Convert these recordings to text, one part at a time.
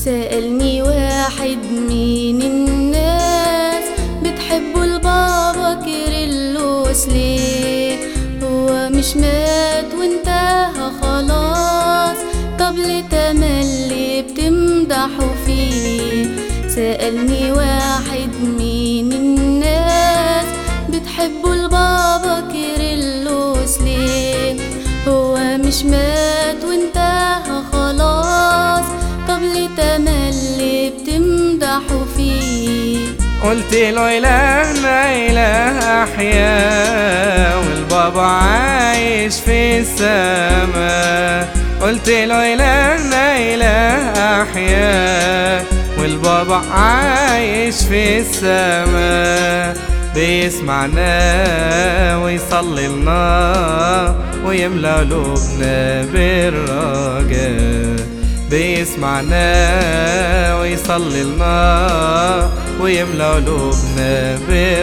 سألني واحد مين الناس بتحبوا البابا كيرلس ليه هو مش مات وانتهى خلاص طب لتملي بتمدحوا فيه سألني واحد مين الناس بتحبوا البابا كيرلس ليه هو مش مات وانتهى خلاص طب لتملي بتمدحوا فيه قلت له إلهنا إله أحياء والبابا عايش في السماء قلت له إلهنا إله أحياء والبابا عايش في السماء بيسمعنا ويصلي لنا ويملى قلوبنا بالرجاء بيسمعنا ويصلي لنا ويملى قلوبنا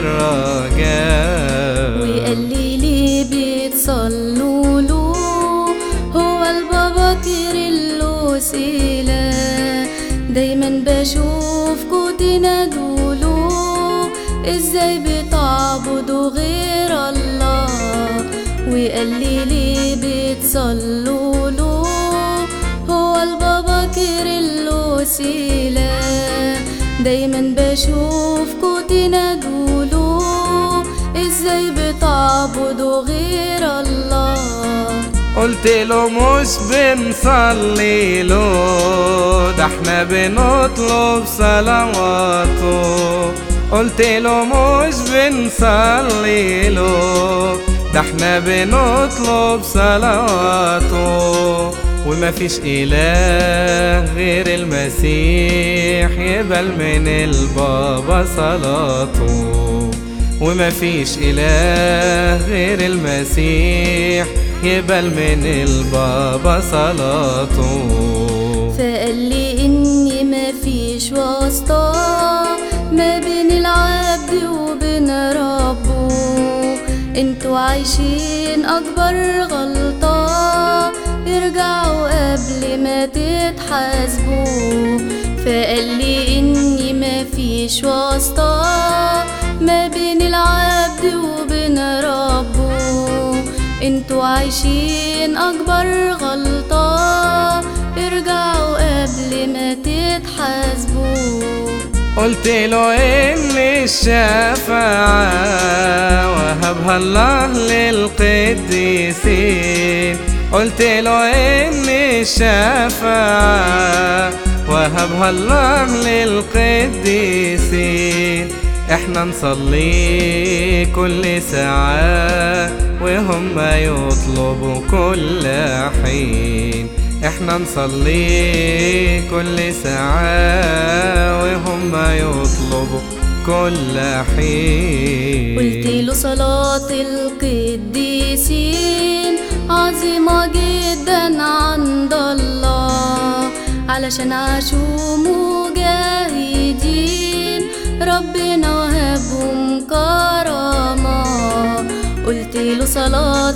بالرجاء وقال لي ليه بتصلوا له هو البابا كيرلس إله دايما بشوفكوا تنادوله ازاي بتعبدوا غير الله وقال لي ليه بتصلوا له هو البابا كيرلس إله دايما بشوفكوا تنادوله ازاي بتعبدوا غير الله قلت له مش بنصلي له ده احنا بنطلب صلواته قلت له مش بنصلي له ده احنا بنطلب صلواته وما فيش إله غير المسيح يقبل من البابا صلاته وما فيش إله غير المسيح يقبل من البابا صلاته فقال لي اني مفيش واسطة ما بين العبد وبين ربه انتوا عايشين اكبر غلطة ارجعوا قبل ما تتحاسبوا فقال لي اني مفيش واسطة ما بين العبد وبين ربه انتوا عايشين اكبر غلطة ارجعوا قبل ما تتحاسبوا قلت له إن الشفاعة وهبها الله للقديسين قلت له إن الشفاعة وهبها الله للقديسين احنا نصلي كل ساعة وهم يطلبوا كل حين احنا نصلي كل ساعة وهم يطلبوا كل حين قلت له صلاة القديسين عظيمة جدا عند الله علشان عاشوا مجاهدين ربنا وهبهم كرامة قلت له صلاة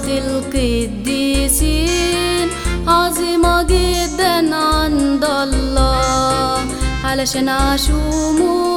القديسين عظيمة جدا عند الله علشان عاشوا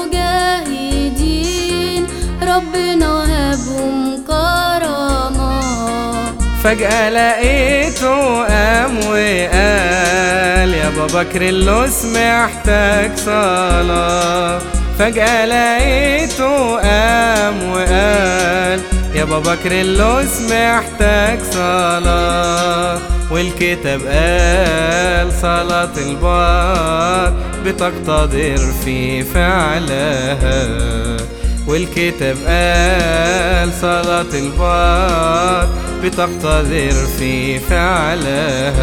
مجاهدين ربنا وهبهم كرامة فجأة لقيته قام وقال يا بابا كريلوس محتاج صلاة فجأة لقيته قام وقال يا بابا كريلوس محتاج صلاة والكتاب قال صلاة البار بتقتدر في فعلها والكتاب قال صلاة البار بتقتدر في فعلها